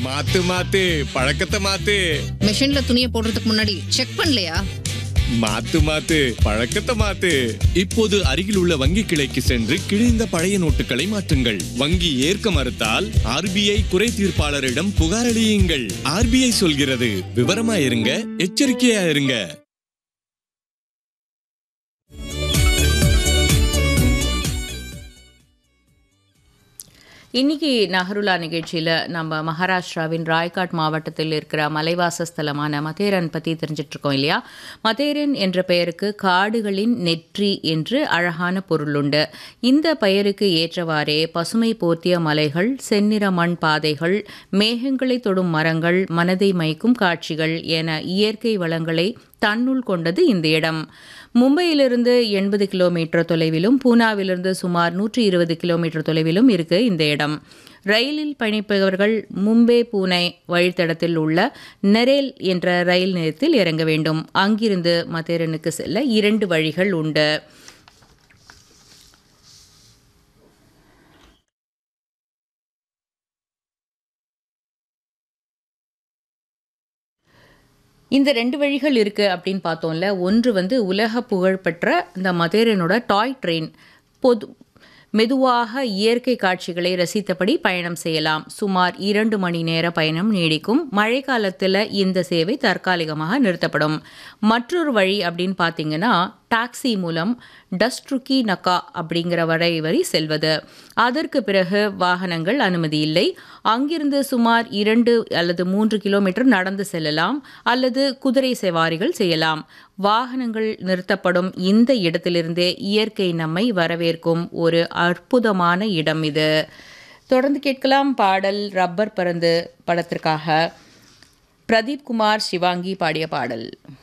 மாத்து மாத்து பழக்கத்தை மாத்து மிஷின்ல துணியை போடுறதுக்கு முன்னாடி செக் பண்ணலையா மாத்து மாத்து பழக்கத்தை மாத்து இப்போது அருகில் உள்ள வங்கி கிளைக்கு சென்று கிழிந்த பழைய நோட்டுகளை மாற்றுங்கள் வங்கி ஏற்க மறுத்தால் ஆர்பிஐ குறை தீர்ப்பாளரிடம் புகார் அளியுங்கள் ஆர்பிஐ சொல்கிறது விவரமா இருங்க எச்சரிக்கையா இருங்க இன்னைக்கு நஹருலா நிகழ்ச்சியில் நம்ம மகாராஷ்டிராவின் ராய்காட் மாவட்டத்தில் இருக்கிற மலைவாசஸ்தலமான மதேரன் பற்றி தெரிஞ்சிட்டு இருக்கோம் இல்லையா மதேரன் என்ற பெயருக்கு காடுகளின் நெற்றி என்று அழகான பொருளுண்டு இந்த பெயருக்கு ஏற்றவாறே பசுமை போர்த்திய மலைகள் செந்நிற மண் பாதைகள் மேகங்களை தொடும் மரங்கள் மனதை மயக்கும் காட்சிகள் என இயற்கை வளங்களை தன்னுள் கொண்டது இந்த இடம் மும்பையிலிருந்து எண்பது கிலோமீட்டர் தொலைவிலும் பூனாவிலிருந்து சுமார் நூற்றி இருபது கிலோமீட்டர் தொலைவிலும் இருக்கு இந்த இடம் ரயிலில் பயணிப்பவர்கள் மும்பை பூனே வழித்தடத்தில் உள்ள நெரேல் என்ற ரயில் நிலையத்தில் இறங்க வேண்டும் அங்கிருந்து மதேரனுக்கு செல்ல இரண்டு வழிகள் உண்டு இந்த ரெண்டு வழிகள் இருக்கு அப்படின்னு பார்த்தோம்ல ஒன்று வந்து உலக புகழ்பெற்ற இந்த மதேரனோட டாய் ட்ரெயின் பொது மெதுவாக இயற்கை காட்சிகளை ரசித்தபடி பயணம் செய்யலாம் சுமார் இரண்டு மணி நேர பயணம் நீடிக்கும் மழை காலத்தில் இந்த சேவை தற்காலிகமாக நிறுத்தப்படும் மற்றொரு வழி அப்படின்னு பார்த்தீங்கன்னா டாக்ஸி மூலம் டஸ்ட்ருக்கி நக்கா அப்படிங்கிற வரை வரி செல்வது அதற்கு பிறகு வாகனங்கள் அனுமதி இல்லை அங்கிருந்து சுமார் இரண்டு அல்லது மூன்று கிலோமீட்டர் நடந்து செல்லலாம் அல்லது குதிரை சவாரிகள் செய்யலாம் வாகனங்கள் நிறுத்தப்படும் இந்த இடத்திலிருந்தே இயற்கை நம்மை வரவேற்கும் ஒரு அற்புதமான இடம் இது தொடர்ந்து கேட்கலாம் பாடல் ரப்பர் பறந்து படத்திற்காக பிரதீப் குமார் சிவாங்கி பாடிய பாடல்